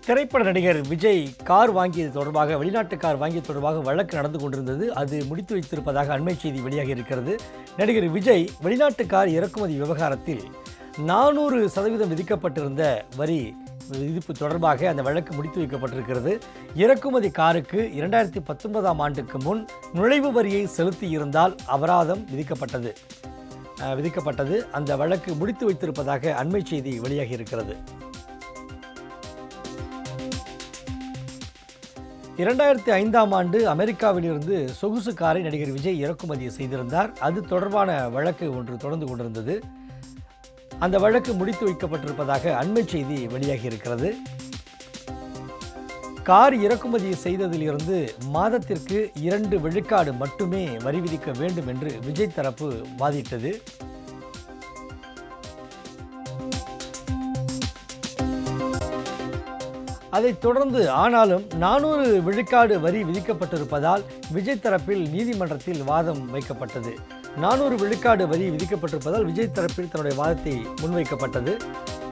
திரைப்பட நடிகர் விஜய் கார் வாங்கியது தொடர்பாக வெளிநாட்டு கார் வாங்கியது தொடர்பாக வழக்கு நடந்து கொண்டிருந்தது அது முடித்து வைத்திருப்பதாக அண்மை செய்தி வெளியாகி இருக்கிறது நடிகர் விஜய் வெளிநாட்டு கார் இறக்குமதி விவகாரத்தில் நானூறு சதவீதம் விதிக்கப்பட்டிருந்த வரி விதிப்பு தொடர்பாக அந்த வழக்கு முடித்து வைக்கப்பட்டிருக்கிறது இறக்குமதி காருக்கு இரண்டாயிரத்தி பத்தொன்பதாம் ஆண்டுக்கு முன் நுழைவு வரியை செலுத்தி இருந்தால் அபராதம் விதிக்கப்பட்டது அஹ், விதிக்கப்பட்டது அந்த வழக்கு முடித்து வைத்திருப்பதாக அண்மை செய்தி வெளியாகி இருக்கிறது இரண்டாயிரத்தி ஐந்தாம் ஆண்டு அமெரிக்காவிலிருந்து சொகுசு காரை நடிகர் விஜய் இறக்குமதி செய்திருந்தார் அது தொடர்பான வழக்கு ஒன்று தொடர்ந்து கொண்டிருந்தது அந்த வழக்கு முடித்து வைக்கப்பட்டிருப்பதாக அண்மை செய்தி வெளியாகி இருக்கிறது கார் இறக்குமதி செய்ததிலிருந்து மாதத்திற்கு இரண்டு விழுக்காடு மட்டுமே வரி விதிக்க வேண்டும் என்று விஜய் தரப்பு வாதிட்டது அதைத் தொடர்ந்து ஆனாலும் நானூறு விழுக்காடு வரி விதிக்கப்பட்டிருப்பதால் விஜய் தரப்பில் நீதிமன்றத்தில் வாதம் வைக்கப்பட்டது நானூறு விழுக்காடு வரி விதிக்கப்பட்டிருப்பதால் விஜய் தரப்பில் தன்னுடைய வாதத்தை முன்வைக்கப்பட்டது